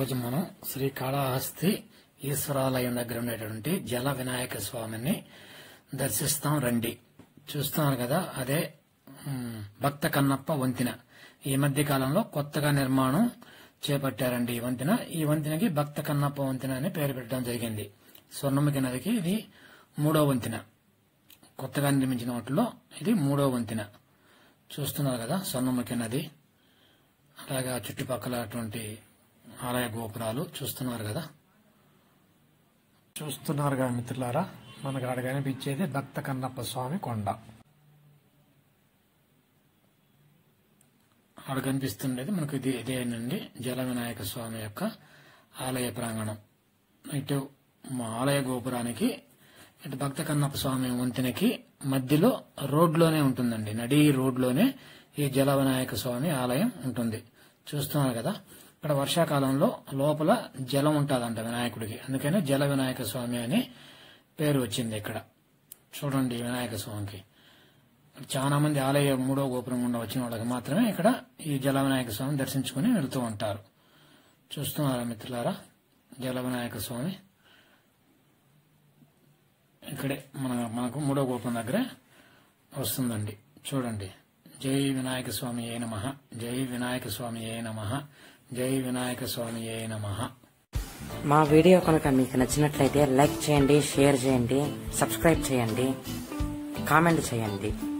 ఈరోజు మనం శ్రీకాళహస్తి ఈశ్వరాలయం దగ్గర ఉండేటువంటి జల వినాయక స్వామిని దర్శిస్తాం రండి చూస్తున్నారు కదా అదే ఉమ్, భక్త కన్నప్ప వంతెన ఈ మధ్య కాలంలో కొత్తగా నిర్మాణం చేపట్టారండి ఈ వంతెన ఈ వంతెనకి భక్త కన్నప్ప వంతెన అని పేరు పెట్టడం జరిగింది స్వర్ణముఖి నదికి ఇది మూడో వంతెన కొత్తగా నిర్మించిన వాటిలో ఇది మూడో వంతెన చూస్తున్నారు కదా స్వర్ణముఖి నది అలాగే ఆ చుట్టుపక్కల అటువంటి ఆలయ గోపురాలు చూస్తున్నారు కదా చూస్తున్నారు కదా మిత్రులారా మనకు ఆడ కనిపించేది భక్త కన్నప్ప స్వామి కొండ ఆడ కనిపిస్తుండేది మనకు ఇది ఇదేనండి జల వినాయక స్వామి యొక్క ఆలయ ప్రాంగణం ఇటు మా ఆలయ గోపురానికి ఇటు భక్త కన్నప్ప స్వామి వంతెనకి మధ్యలో రోడ్లోనే ఉంటుందండి నడి రోడ్లోనే ఈ జల వినాయక స్వామి ఆలయం ఉంటుంది చూస్తున్నారు కదా ఇక్కడ వర్షాకాలంలో లోపల జలం ఉంటుందంట వినాయకుడికి అందుకనే జల వినాయక స్వామి అని పేరు వచ్చింది ఇక్కడ చూడండి ఈ వినాయక స్వామికి చాలా మంది ఆలయ మూడో గోపురం గుండా వచ్చిన వాళ్ళకి మాత్రమే ఇక్కడ ఈ జల వినాయక స్వామిని దర్శించుకుని వెళ్తూ ఉంటారు చూస్తున్నారా మిత్రులారా జల వినాయక స్వామి ఇక్కడే మన మనకు మూడో గోపురం దగ్గరే వస్తుందండి చూడండి జై వినాయక స్వామి ఏ నమ జై వినాయక స్వామి ఏ నమ జై వినాయక స్వామి ఏ నమ మా వీడియో కనుక మీకు నచ్చినట్లయితే లైక్ చేయండి షేర్ చేయండి సబ్స్క్రైబ్ చేయండి కామెంట్ చేయండి